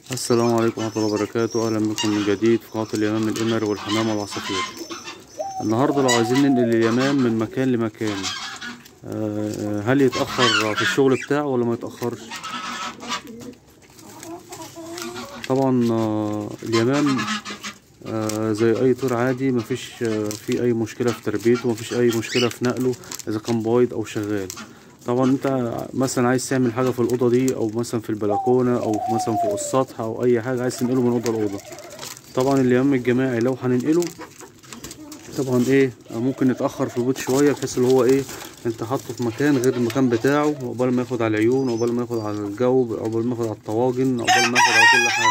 السلام عليكم ورحمة الله وبركاته أهلا بكم من جديد في قناة اليمام القمر والحمام والعصافير النهاردة لو عايزين ننقل اليمام من مكان لمكان آه، هل يتأخر في الشغل بتاعه ولا ما يتأخرش طبعا آه، اليمام آه، زي أي طير عادي مفيش آه، فيه أي مشكلة في تربيته مفيش أي مشكلة في نقله إذا كان بايض أو شغال طبعا انت مثلا عايز تعمل حاجه في الاوضه دي او مثلا في البلكونه او مثلا فوق السطح او اي حاجه عايز تنقله من اوضه لاوضه طبعا اليوم الجماعي لو هننقله طبعا ايه ممكن نتاخر في البيت شويه بحيث اللي هو ايه انت حاطه في مكان غير المكان بتاعه عقبال ما ياخد على العيون عقبال ما ياخد على الجو عقبال ما ياخد على الطواجن عقبال ما ياخد على كل حاجه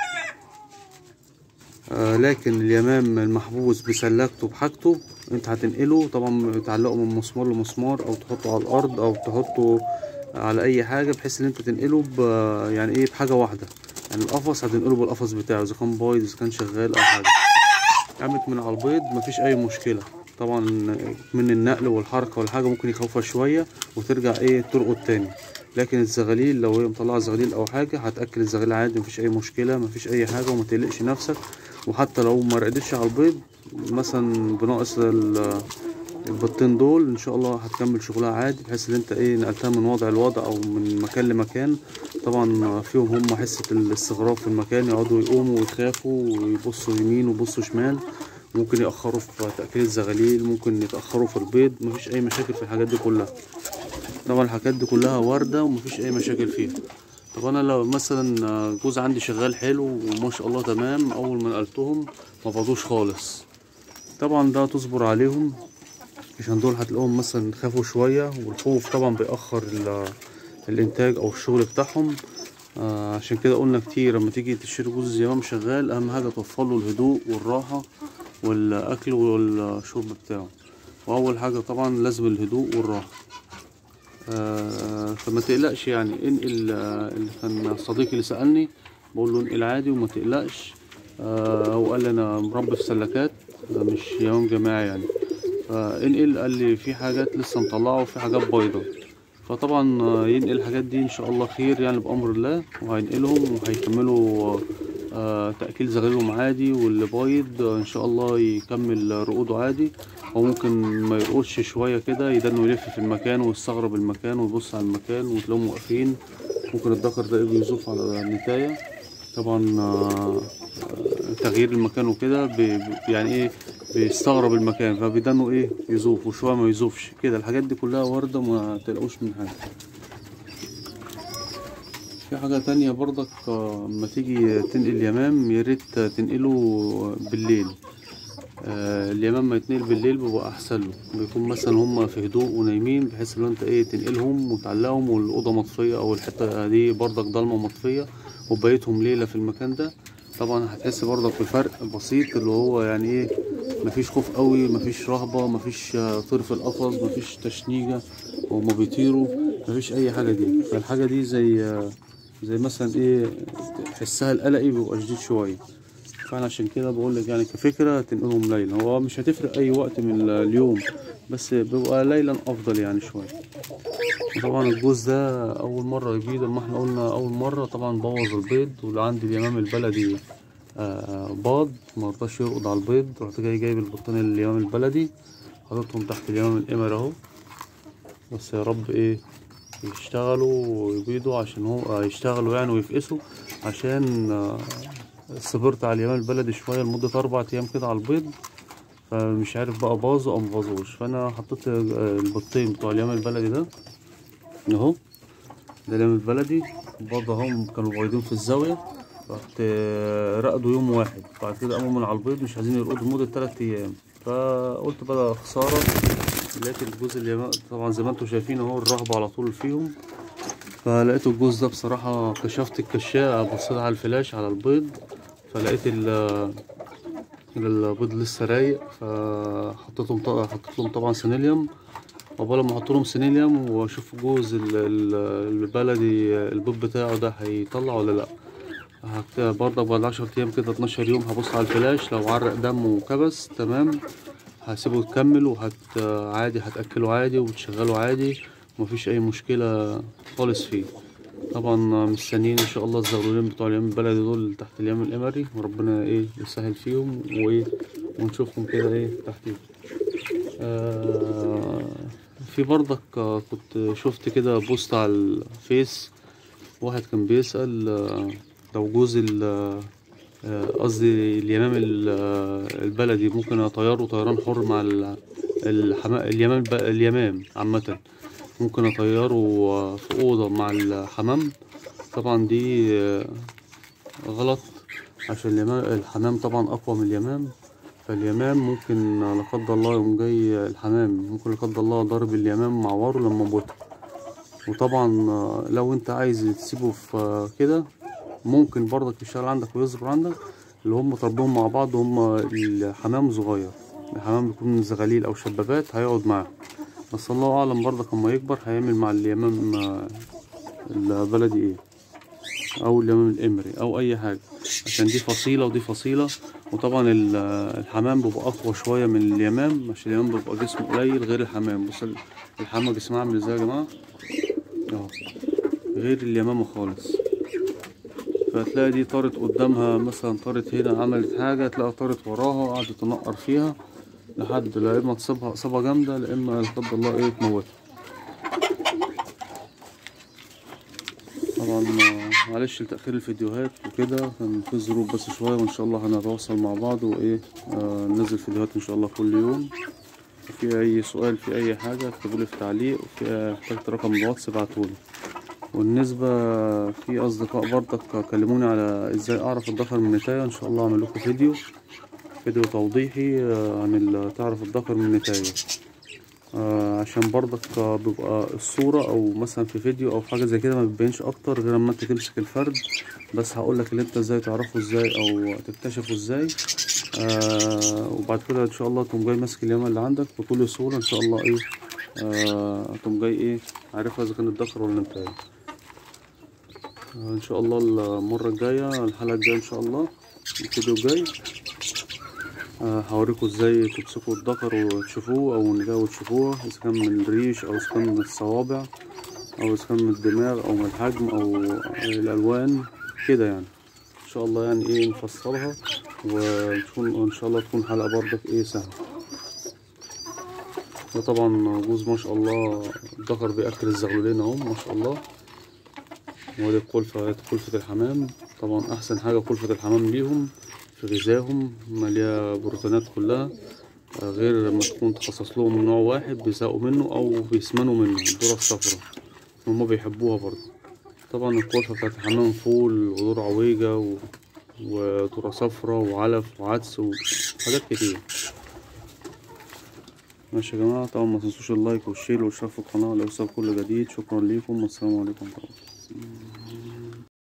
آه لكن اليمام المحبوس بسلكته بحاجته انت هتنقله طبعا تعلقه من مسمار لمسمار او تحطه على الارض او تحطه على اي حاجه بحيث ان انت تنقله ب يعني ايه بحاجه واحده يعني القفص هتنقله بالقفص بتاعه اذا كان بايظ اذا كان شغال او حاجه قامت من على البيض مفيش اي مشكله طبعا من النقل والحركه والحاجه ممكن يخوفها شويه وترجع ايه ترقد تاني لكن الزغاليل لو هي مطلعه زغاليل او حاجه هتاكل الزغاليل عادي مفيش اي مشكله مفيش اي حاجه وما تقلقش نفسك وحتى لو ما رقدتش على البيض مثلا بناقص ال- البطين دول ان شاء الله هتكمل شغلها عادي بحيث ان انت ايه نقلتها من وضع لوضع او من مكان لمكان طبعا فيهم هم حصه الاستغراب في المكان يقعدوا يقوموا ويخافوا ويبصوا يمين ويبصوا شمال ممكن يأخروا في تأكيل الزغاليل ممكن يتأخروا في البيض مفيش أي مشاكل في الحاجات دي كلها طبعا الحاجات دي كلها واردة ومفيش أي مشاكل فيها طب أنا لو مثلا جوز عندي شغال حلو وما شاء الله تمام أول ما نقلتهم ما باضوش خالص طبعا ده تصبر عليهم عشان دول هتلاقوهم مثلا خافوا شوية والخوف طبعا بيأخر ال- الإنتاج أو الشغل بتاعهم آه عشان كده قلنا كتير لما تيجي تشتري جوز اليمام شغال أهم حاجة توفرله الهدوء والراحة والأكل والشرب بتاعه وأول حاجة طبعا لازم الهدوء والراحة آه فما تقلقش يعني انقل آه، اللي كان صديقي اللي سألني بقول له انقل عادي وما تقلقش آه هو قال لي انا مربي في سلكات آه، مش يوم جماعي يعني فانقل قال لي في حاجات لسه مطلعه وفي حاجات بايظه فطبعا آه، ينقل الحاجات دي ان شاء الله خير يعني بامر الله وهينقلهم وهيكملوا آه تاكيل زغالهم عادي واللي بايض آه، ان شاء الله يكمل رقوده عادي هو ممكن ما يرقدش شويه كده يدنه يلف في المكان ويستغرب المكان ويبص على المكان وتلاقيهم واقفين ممكن الذكر ده يجي يزوف على النتايه طبعا آه، آه، تغيير المكان وكده بي- بي- يعني ايه بيستغرب المكان فبيدنوا ايه يزوف وشويه ما يزوفش كده الحاجات دي كلها وارده ما تلاقوش من حاجه في حاجة تانية برضك آه، اما تيجي تنقل اليمام يا ريت تنقله بالليل آه، اليمام ما يتنقل بالليل بيبقى احسن له بيكون مثلا هم في هدوء ونايمين بحيث ان انت ايه تنقلهم وتعلقهم والاوضه مطفيه او الحته دي برضك ضلمه مطفيه وبقيتهم ليله في المكان ده طبعا هتحس برضك بفرق بسيط اللي هو يعني ايه مفيش خوف قوي مفيش رهبه مفيش آه، طير في القفص مفيش تشنيجه وهما بيطيروا مفيش اي حاجه دي فالحاجه دي زي آه، زي مثلا ايه تحسها القلقي بيبقى شديد شويه فانا عشان كده بقول لك يعني كفكره تنقلهم ليلا هو مش هتفرق اي وقت من اليوم بس بيبقى ليلا افضل يعني شويه وطبعا الجوز ده اول مره يبيض لما احنا قلنا اول مره طبعا بوظ البيض واللي عندي اليمام البلدي آه باض ما رضاش يرقد على البيض رحت جاي جايب البطان اليمام البلدي حاططهم تحت اليمام القمر اهو بس يا رب ايه يشتغلوا ويبيضوا عشان هو آه، يشتغلوا يعني ويفقسوا عشان آه، صبرت على اليمام البلدي شوية لمدة أربع أيام كده على البيض فمش عارف بقى باظوا أو مباظوش فأنا حطيت آه، البيضتين بتوع اليمام البلدي ده أهو ده اليمام البلدي برضه هم كانوا بايضين في الزاوية رحت آه، رقدوا يوم واحد بعد كده قاموا من على البيض مش عايزين يرقدوا لمدة تلات أيام فقلت بقى خسارة لقيت الجوز اليمام طبعا زي ما انتم شايفين اهو الرهبة على طول فيهم فلقيت الجوز ده بصراحة كشفت الكشاء بصيت على الفلاش على البيض فلقيت ال- البيض لسه رايق فحطيتهم طبعا حطيت لهم طبعا سينيليوم عقبال ما احط لهم سينيليوم واشوف جوز ال- ال- البلدي البيض بتاعه ده هيطلع ولا لا هت- برضه بعد عشر ايام كده 12 يوم هبص على الفلاش لو عرق دم وكبس تمام هسيبه يكمل وهت عادي هتأكله عادي وتشغله عادي ومفيش أي مشكلة خالص فيه طبعا مستنيين ان شاء الله الزغلولين بتوع اليوم البلدي دول تحت اليوم القمري وربنا ايه يسهل فيهم وايه ونشوفهم كده ايه تحت آه في برضك آه، كنت شفت كده بوست على الفيس واحد كان بيسأل آه، لو جوز ال آه، قصدي اليمام ال- آه، البلدي ممكن اطيره طيران حر مع ال- الحما اليمام الب- اليمام عامة ممكن اطيره آه، في أوضة مع الحمام طبعا دي آه، غلط عشان اليمام الحمام طبعا أقوى من اليمام فاليمام ممكن لا قدر الله يقوم جاي الحمام ممكن لا قدر الله ضارب اليمام معوره لما بوته وطبعا آه، لو انت عايز تسيبه في آه، كده ممكن برضك يشتغل عندك ويصبر عندك اللي هم تربيهم مع بعض هم الحمام صغير الحمام بيكون من زغاليل او شبابات هيقعد معاهم بس الله اعلم برضك اما يكبر هيعمل مع اليمام آه، البلدي ايه او اليمام الامري او اي حاجه عشان دي فصيله ودي فصيله وطبعا ال- الحمام بيبقى اقوى شويه من اليمام عشان اليمام بيبقى جسمه قليل غير الحمام بص ال- الحمام جسمها عامل ازاي يا جماعه اهو غير اليمامه خالص فتلاقي دي طارت قدامها مثلا طارت هنا عملت حاجه تلاقي طارت وراها قعدت تنقر فيها لحد لا اما تصيبها اصابه جامده لا اما لا قدر الله ايه تموتها طبعا آه، معلش لتأخير الفيديوهات وكده كان في ظروف بس شوية وإن شاء الله هنتواصل مع بعض وإيه آه ننزل فيديوهات إن شاء الله كل يوم في أي سؤال في أي حاجة اكتبولي في تعليق وفي احتجت رقم الواتس ابعتولي والنسبة في أصدقاء برضك كلموني على إزاي أعرف الذكر من النتاية إن شاء الله أعمل لكم فيديو فيديو توضيحي آه، عن ال- تعرف الذكر من النتاية آه، عشان برضك آه، بيبقى الصورة أو مثلا في فيديو أو في حاجة زي كده ما بتبينش أكتر غير لما أنت تمسك الفرد بس هقولك اللي أنت إزاي تعرفه إزاي أو تكتشفه إزاي آه وبعد كده إن شاء الله تقوم جاي ماسك اليمة اللي عندك بكل سهولة إن شاء الله إيه آه تقوم جاي إيه عارفها إذا كان الذكر ولا الأنثى آه إن شاء الله المرة الجاية الحلقة الجاية إن شاء الله الفيديو الجاي آه، هوريكم ازاي تمسكوا الذكر وتشوفوه او النجاة وتشوفوها اذا كان من الريش او اذا كان من الصوابع او اذا كان من الدماغ او من الحجم او الالوان كده يعني ان شاء الله يعني ايه نفصلها وتكون ان شاء الله تكون حلقة برضك ايه سهلة وطبعا جوز ما شاء الله الذكر بياكل الزغلولين اهو ما شاء الله ودي القلفة قلفة الحمام طبعا أحسن حاجة قلفة الحمام ليهم في غذائهم مليئة بروتينات كلها آه، غير لما تكون تخصص لهم من نوع واحد بيزهقوا منه أو بيسمنوا منه الذرة الصفراء هما بيحبوها برضه طبعا القلفة بتاعت الحمام فول وذرة عويجة و... وذرة صفراء وعلف وعدس وحاجات كتير ماشي يا جماعة طبعا ما تنسوش اللايك والشير والاشتراك في القناة لو كل جديد شكرا ليكم والسلام عليكم ورحمة الله